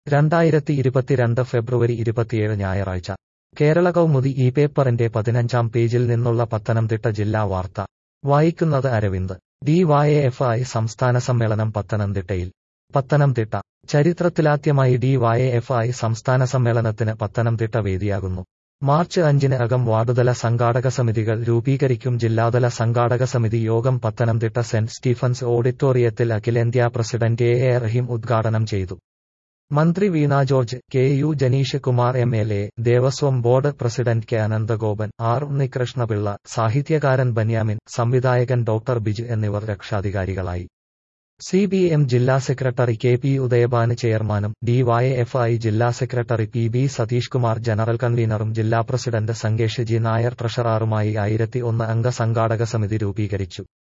രണ്ടായിരത്തി ഇരുപത്തിരണ്ട് ഫെബ്രുവരി ഇരുപത്തിയേഴ് ഞായറാഴ്ച കേരള കൗമുദി ഈ പേപ്പറിന്റെ പതിനഞ്ചാം പേജിൽ നിന്നുള്ള പത്തനംതിട്ട ജില്ലാ വാർത്ത വായിക്കുന്നത് അരവിന്ദ് ഡിവൈഎഫ്ഐ സംസ്ഥാന സമ്മേളനം പത്തനംതിട്ടയിൽ പത്തനംതിട്ട ചരിത്രത്തിലാദ്യമായി ഡിവൈഎഫ്ഐ സംസ്ഥാന സമ്മേളനത്തിന് പത്തനംതിട്ട വേദിയാകുന്നു മാർച്ച് അഞ്ചിന് അകം വാർഡുതല സംഘാടക സമിതികൾ രൂപീകരിക്കും ജില്ലാതല സംഘാടക സമിതി യോഗം പത്തനംതിട്ട സെന്റ് സ്റ്റീഫൻസ് ഓഡിറ്റോറിയത്തിൽ അഖിലേന്ത്യാ പ്രസിഡന്റ് എ എ റഹീം ഉദ്ഘാടനം ചെയ്തു മന്ത്രി Veena George K U Janeesh Kumar M L A Devaswom board president K Ananthagopan R Unnikrishnapillai സാഹിത്യകാരൻ ബന്യാമിൻ സംവിധായകൻ ഡോക്ടർ ബിജു എന്നിവർ രക്ഷാധികാരികളായി സി ബി എം ജില്ലാ സെക്രട്ടറി കെ പി ഉദയഭാന് ചെയർമാനും ഡിവൈഎഫ്ഐ ജില്ലാ secretary P B Satheesh Kumar general കൺവീനറും ജില്ലാ പ്രസിഡന്റ് സംഗേഷ് ജി നായർ ട്രഷറാറുമായി ആയിരത്തി ഒന്ന് അംഗ സംഘാടക സമിതി രൂപീകരിച്ചു